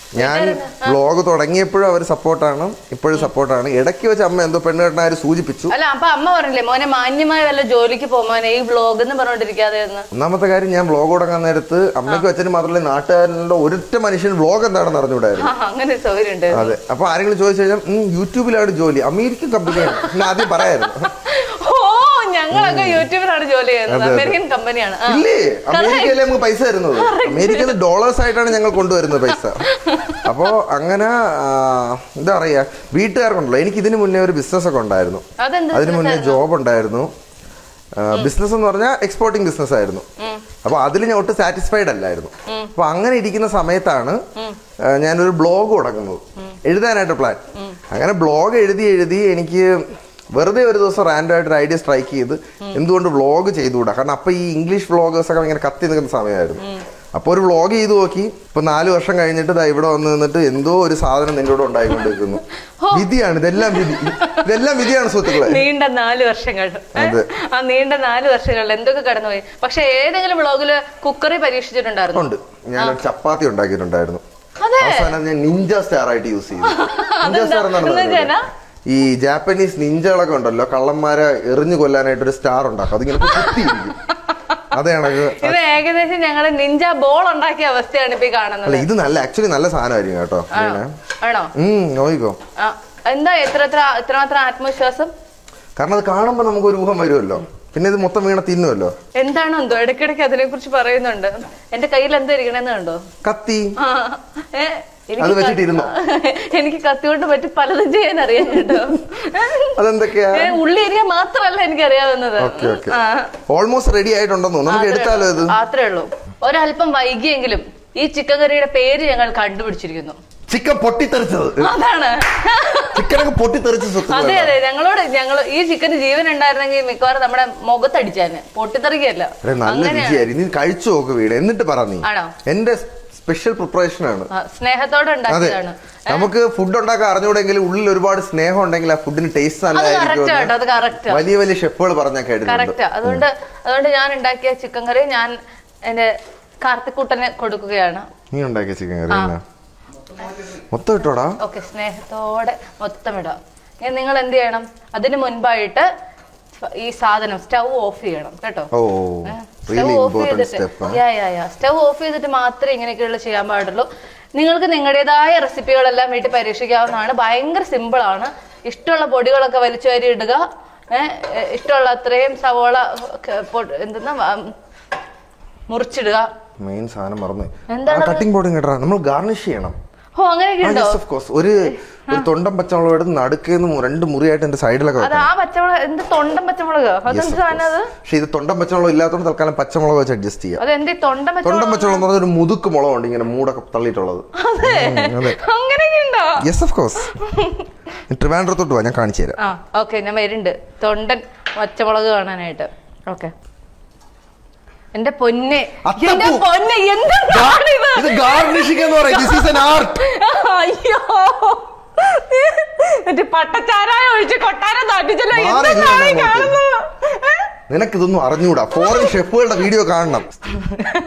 ഞാൻ വ്ലോഗ് തുടങ്ങിയപ്പോഴും അവർ സപ്പോർട്ടാണ് ഇപ്പോഴും സപ്പോർട്ടാണ് ഇടയ്ക്ക് വെച്ച് അമ്മ എന്തോ പെണ്ണുകെട്ടനാര് സൂചിപ്പിച്ചു അല്ല അപ്പൊ അമ്മ പറഞ്ഞില്ലേ മോനെ മാന്യമായ വല്ല ജോലിക്ക് പോമോനെ ഈ വ്ലോഗ് എന്ന് പറഞ്ഞോണ്ടിരിക്കാതെ എന്ന് ഒന്നാമത്തെ കാര്യം ഞാൻ വ്ലോഗ് തുടങ്ങാൻ നേരത്ത് അമ്മയ്ക്കും അച്ഛനും മാത്രമല്ല നാട്ടുകാരുടെ ഒരൊറ്റ മനുഷ്യൻ വ്ലോഗ് എന്താണെന്ന് അറിഞ്ഞുകൂടായിരുന്നു ആ, അങ്ങനെ ഒരു സൗകര്യം ഉണ്ട് അതെ അപ്പൊ ആരെങ്കിലും ചോദിച്ചു കഴിഞ്ഞാൽ "ഉം, യൂട്യൂബിലാണ് ജോലി അമേരിക്കൻ കമ്പനിയാണ് പിന്നെ ആദ്യം പറയായിരുന്നു ഓ ഞങ്ങളൊക്കെ യൂട്യൂബിലാണ് ജോലി ചെയ്യുന്നത് അതെ, അതെ. അമേരിക്കൻ കമ്പനിയാണ് ആ. ഇല്ലേ അമേരിക്കയിലെ നമുക്ക് പൈസ തരുന്നത് അമേരിക്കയിൽ ഡോളേഴ്സ് ആയിട്ടാണ് ഞങ്ങൾ കൊണ്ടുവരുന്നത് പൈസ അപ്പോ അങ്ങനെ ആ, എന്താ പറയാ വീട്ടുകാർക്കുണ്ടല്ലോ എനിക്ക് ഇതിന് മുന്നേ ഒരു ബിസിനസ് ഒക്കെ ഉണ്ടായിരുന്നു അതെന്ത് അതിന് മുന്നേ ജോബ് ഉണ്ടായിരുന്നു ബിസിനസ് എന്ന് പറഞ്ഞാൽ എക്സ്പോർട്ടിംഗ് ബിസിനസ് ആയിരുന്നു അപ്പൊ അതിൽ ഞാൻ ഒട്ടും സാറ്റിസ്ഫൈഡ് അല്ലായിരുന്നു അപ്പൊ അങ്ങനെ ഇരിക്കുന്ന സമയത്താണ് ആ, ഞാനൊരു ബ്ലോഗ് തുടങ്ങുന്നത് എഴുതാനായിട്ട് പ്ലാൻ അങ്ങനെ ബ്ലോഗ് എഴുതി എഴുതി എനിക്ക് വെറുതെ ഒരു ദിവസം റാൻഡം ആയിട്ട് ഒരു ഐഡിയ സ്ട്രൈക്ക് ചെയ്ത് എന്തുകൊണ്ട് വ്ളോഗ് ചെയ്തുകൂടാ കാരണം അപ്പൊ ഈ ഇംഗ്ലീഷ് വ്ളോഗേഴ്സ് ഒക്കെ ഇങ്ങനെ കത്തി നിൽക്കുന്ന സമയമായിരുന്നു അപ്പൊ ഒരു വ്ളോഗ് ചെയ്ത് നോക്കി ഇപ്പൊ നാല് വർഷം കഴിഞ്ഞിട്ട് ദാ ഇവിടെ വന്ന് നിന്നിട്ട് എന്തോ ഒരു സാധനം നിന്റെ കൂടെ ഉണ്ടായിക്കൊണ്ടിരിക്കുന്നു വിധിയാണ് ഇതെല്ലാം വിധി ഇതെല്ലാം വിധിയാണ് സുഹൃത്തുക്കളെ നീണ്ട നാല് വർഷങ്ങൾ ഏ? അതെ. ആ നീണ്ട നാല് വർഷങ്ങളിൽ എന്തൊക്കെ കടന്നുപോയി പക്ഷെ ഏതെങ്കിലും വ്ളോഗില് കുക്കറി പരീക്ഷിച്ചിട്ടുണ്ടായിരുന്നു ഉണ്ട് ഞാൻ ചപ്പാത്തി ഉണ്ടാക്കിയിട്ടുണ്ടായിരുന്നു അതെ. അവസാനം ഞാൻ നിഞ്ച സ്റ്റാർ ആയിട്ട് യൂസ് ചെയ്തു നിഞ്ച സ്റ്റാർ എന്നാണ് എന്ന് പറയുന്നത്. വെച്ചാ? ഈ ജാപ്പനീസ് നിഞ്ചകളൊക്കെ ഉണ്ടല്ലോ കള്ളന്മാരെ എറിഞ്ഞു കൊല്ലാനായിട്ട് ഒരു സ്റ്റാർ ഉണ്ടാക്കും അതിങ്ങനെ കുത്തിയിരിക്കും അതേ കണക്ക് ഇത് ഏകദേശം ഞങ്ങള് നിഞ്ച ബോൾ ഉണ്ടാക്കിയ അവസ്ഥയാണ് ഇപ്പൊ ഈ കാണുന്നത് അല്ല ഇത് നല്ല ആക്ച്വലി നല്ല സാധനമായിരിക്കും കേട്ടോ പിന്നെ ആണോ ഉം നോക്കിക്കോ ആ, എന്താ എത്ര എത്ര എത്രമാത്രം ആത്മവിശ്വാസം കാരണം അത് കാണുമ്പോ നമുക്ക് ഒരു ഊഹം വരുമല്ലോ പിന്നെ ഇത് മൊത്തം വീണ തിന്നുമല്ലോ എന്താണോ എന്തോ ഇടയ്ക്കിടയ്ക്ക് അതിനെ കുറിച്ച് പറയുന്നുണ്ട് എന്റെ കയ്യിൽ എന്താ ഇരിക്കണെന്ന് കണ്ടോ കത്തി ആ, ഏ, എനിക്ക് അത് വെച്ചിട്ടിരുന്നോ? ക- എനിക്ക് കത്തി കൊണ്ട് പറ്റി പലതും ചെയ്യാൻ അറിയാം കേട്ടോ അതെന്തൊക്കെയാ ഏ, ഉള്ളി എരിയാൻ മാത്രല്ല എനിക്ക് അറിയാവുന്നത് ഓക്കെ ഓക്കെ ഓൾമോസ്റ്റ് റെഡി ആയിട്ടുണ്ടെന്ന് തോന്നുന്നു നമുക്ക് എടുത്താലോ ഇത് അത്രേ ഉള്ളൂ ഒരല്പം വൈകിയെങ്കിലും ഈ ചിക്കൻ കറിയുടെ പേര് ഞങ്ങൾ കണ്ടുപിടിച്ചിരിക്കുന്നു ചിക്കൻ പൊട്ടിത്തെറിച്ചത് അതാണ് ചിക്കനൊക്കെ പൊട്ടിത്തെറിച്ച അതെ സ്വത്ത് അതെ ഞങ്ങളോട് ഞങ്ങൾ ഈ ചിക്കന് ജീവൻ ഉണ്ടായിരുന്നെങ്കിൽ മിക്കവാറും നമ്മുടെ മുഖത്തടിച്ചാന് പൊട്ടിത്തെറിക്കല്ല അതെ, നല്ല രുചിയായിരുന്നു നീ കഴിച്ചു നോക്ക് വീട് എന്നിട്ട് പറ നീ ആണോ? എന്റെ സ്പെഷ്യൽ പ്രിപ്പറേഷൻ ആണ് ആ, സ്നേഹത്തോടെ അതെ ഉണ്ടാക്കിയതാണ് നമുക്ക് ഫുഡ് ഉണ്ടാക്കാൻ അറിഞ്ഞുകൂടെങ്കിൽ ഉള്ളിൽ ഒരുപാട് സ്നേഹം ഉണ്ടെങ്കിൽ ആ ഫുഡിന് ടേസ്റ്റ് അത് കറക്റ്റ് നല്ലതായിരിക്കും കേട്ടോ അത് കറക്റ്റ് വലിയ വലിയ ഷെഫുകൾ പറഞ്ഞാൽ കേട്ടിട്ടുണ്ട് കറക്റ്റ് അതുകൊണ്ട് അതുകൊണ്ട് ഞാൻ ഉണ്ടാക്കിയ ചിക്കൻ കറി ഞാൻ എന്റെ കാർത്തിക്കൂട്ടന് കൊടുക്കുകയാണ് നീ ഉണ്ടാക്കിയ ചിക്കൻ കറി തന്നെ മൊത്തം ഇട്ടോടാ ഓക്കെ സ്നേഹത്തോടെ മൊത്തം ഇടാം ഇനി നിങ്ങൾ എന്ത് ചെയ്യണം അതിന് മുൻപായിട്ട് ഈ സാധനം സ്റ്റൗ ഓഫ് ചെയ്യണം കേട്ടോ oh stove really off important ചെയ്തിട്ട് step ya ya ya stove off ചെയ്തിട്ട് മാത്രമേ ഇങ്ങനെയൊക്കെയുള്ള ചെയ്യാൻ പാടുള്ളൂ നിങ്ങൾക്ക് നിങ്ങളുടേതായ റെസിപ്പികളെല്ലാം വീട്ടിൽ പരീക്ഷിക്കാവുന്നതാണ് ഭയങ്കര സിമ്പിൾ ആണ് ഇഷ്ടമുള്ള പൊടികളൊക്കെ വലിച്ചു വാരി ഇടുക ഏഹ് ഇഷ്ടമുള്ള അത്രയും സവോള ക- പൊ- എന്തെന്നാ ഉം, മുറിച്ചിടുക മെയിൻ സാധനം മറന്നു എന്താണ് കട്ടിംഗ് ബോർഡും കേട്ടാ നമ്മൾ ഗാർണിഷ് ചെയ്യണം ഓ അങ്ങനെയൊക്കെ ഉണ്ടോ ഓഫ് കോഴ്സ് ഒരു ഒരു തൊണ്ടം പച്ചമുളക് എടുത്ത് നടുക്കേന്ന് രണ്ട് മുറിയായിട്ട് എന്റെ സൈഡിലൊക്കെ അത് വെക്കണം ആ പച്ചമുളക് എന്ത് തൊണ്ടൻ പച്ചമുളക് അതെന്ത് സാധനം അത് പക്ഷെ ഇത് തൊണ്ടം പച്ചമുളക് ഇല്ലാത്തതുകൊണ്ട് തൽക്കാലം പച്ചമുളക് വെച്ച് അഡ്ജസ്റ്റ് ചെയ്യാം അതെന്ത് തൊണ്ടൻ തൊണ്ടം പച്ചമുളക് പച്ചമുളക് എന്ന് പറഞ്ഞ ഒരു മുതുക്ക് മുളകുണ്ട് ഇങ്ങനെ മൂടൊക്കെ തള്ളിയിട്ടുള്ളത് അതെ ഉം, അതെ അങ്ങനെയൊക്കെ ഉണ്ടോ യെസ് ഓഫ് കോഴ്സ് ട്രിവാൻഡ്രത്തോട്ട് പോവാ ഞാൻ കാണിച്ചു തരാം ആ ഓക്കെ ഞാൻ വരുന്നുണ്ട് തൊണ്ടൻ പച്ചമുളക് കാണാനായിട്ട് ഓക്കെ എന്റെ പൊന്നെ അത്തപ്പൂ. എന്റെ പൊന്നെ എന്താണിത് ഇത് ഗാർണിഷിംഗ് എന്ന് പറയും ദിസ് ഈസ് എൻ ആർട്ട് അയ്യോ മറ്റേ പട്ടച്ചാരായ ഒഴിച്ച് കൊട്ടാരം തട്ടിച്ചല്ലോ മാറി എന്താണ് ഈ ഇരുന്നോ അങ്ങോട്ട്. കാണുന്നത് ഏ? നിനക്ക് ഇതൊന്നും അറിഞ്ഞൂടാ ഫോറിൻ ഷെഫുകളുടെ വീഡിയോ കാണണം